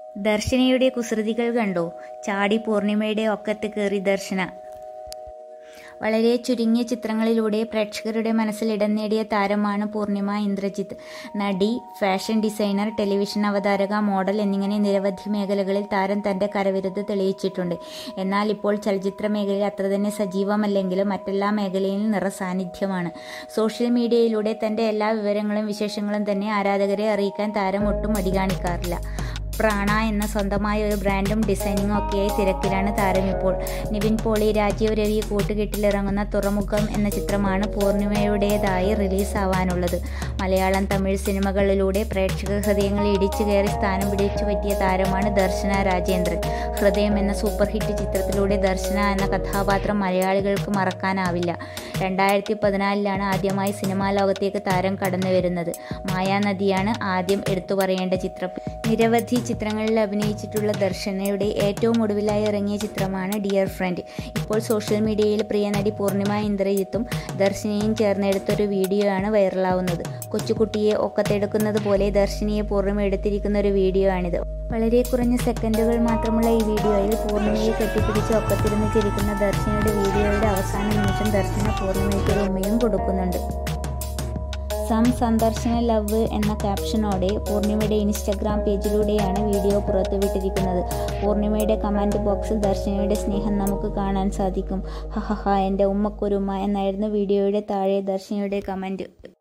ദർശനയുടെ കുസൃതികൾ കണ്ടോ ചാടി പൂർണിമയുടെ ഒക്കത്ത് കയറി ദർശന വളരെ ചുരുങ്ങിയ ചിത്രങ്ങളിലൂടെ പ്രേക്ഷകരുടെ മനസ്സിൽ ഇടം നേടിയ താരമാണ് പൂർണിമ ഇന്ദ്രജിത്ത് നടി ഫാഷൻ ഡിസൈനർ ടെലിവിഷൻ അവതാരക മോഡൽ എന്നിങ്ങനെ നിരവധി മേഖലകളിൽ താരം തന്റെ കരവിരുത് തെളിയിച്ചിട്ടുണ്ട് എന്നാൽ ഇപ്പോൾ ചലച്ചിത്ര മേഖലയിൽ അത്ര തന്നെ സജീവമല്ലെങ്കിലും മറ്റെല്ലാ മേഖലയിലും നിറസാന്നിധ്യമാണ് സോഷ്യൽ മീഡിയയിലൂടെ തന്റെ എല്ലാ വിവരങ്ങളും വിശേഷങ്ങളും തന്നെ ആരാധകരെ അറിയിക്കാൻ താരം ഒട്ടും മടി കാണിക്കാറില്ല പ്രാണ എന്ന സ്വന്തമായ ഒരു ബ്രാൻഡും ഡിസൈനിങ്ങും ഒക്കെയായി തിരക്കിലാണ് താരം ഇപ്പോൾ നിവിൻ പോളി രാജീവ് രവി കൂട്ടുകെട്ടിലിറങ്ങുന്ന തുറമുഖം എന്ന ചിത്രമാണ് പൂർണിമയുടേതായി റിലീസാവാനുള്ളത് മലയാളം തമിഴ് സിനിമകളിലൂടെ പ്രേക്ഷക ഹൃദയങ്ങളിൽ ഇടിച്ചു കയറി സ്ഥാനം പിടിച്ചു പറ്റിയ താരമാണ് ദർശന രാജേന്ദ്രൻ ഹൃദയം എന്ന സൂപ്പർ ഹിറ്റ് ചിത്രത്തിലൂടെ ദർശന എന്ന കഥാപാത്രം മലയാളികൾക്ക് മറക്കാനാവില്ല രണ്ടായിരത്തി പതിനാലിലാണ് ആദ്യമായി സിനിമാ ലോകത്തേക്ക് താരം കടന്നു വരുന്നത് മായാനദിയാണ് ആദ്യം എടുത്തു പറയേണ്ട ചിത്രം നിരവധി ചിത്രങ്ങളിൽ അഭിനയിച്ചിട്ടുള്ള ദർശനയുടെ ഏറ്റവും ഒടുവിലായി ഇറങ്ങിയ ചിത്രമാണ് ഡിയർ ഫ്രണ്ട് ഇപ്പോൾ സോഷ്യൽ മീഡിയയിൽ പ്രിയ നടി പൂർണിമ ഇന്ദ്രജിത്തും ദർശനയും ചേർന്നെടുത്തൊരു വീഡിയോ ആണ് വൈറലാവുന്നത് കൊച്ചുകുട്ടിയെ ഒക്കത്തെടുക്കുന്നത് പോലെ ദർശിനിയെ പൂർണിമ എടുത്തിരിക്കുന്ന ഒരു വീഡിയോ ആണിത് വളരെ കുറഞ്ഞ സെക്കൻഡുകൾ മാത്രമുള്ള ഈ വീഡിയോയിൽ പൂർണിമയെ കെട്ടിപ്പിടിച്ച് ഒക്കത്തിരുന്ന് ചിരിക്കുന്ന ദർശനയുടെ വീഡിയോയുടെ അവസാന നിമിഷം ദർശന പൂർണിമയ്ക്ക് ഒരു ഉമ്മയും കൊടുക്കുന്നുണ്ട് സം സന്ദർശന ലവ് എന്ന ക്യാപ്ഷനോടെ പൂർണിമയുടെ ഇൻസ്റ്റഗ്രാം പേജിലൂടെയാണ് വീഡിയോ പുറത്തുവിട്ടിരിക്കുന്നത് പൂർണിമയുടെ കമൻറ്റ് ബോക്സിൽ ദർശനയുടെ സ്നേഹം നമുക്ക് കാണാൻ സാധിക്കും ഹഹഹ എൻ്റെ ഉമ്മക്കൊരുമ്മ എന്നായിരുന്നു വീഡിയോയുടെ താഴെ ദർശനയുടെ കമൻറ്റ്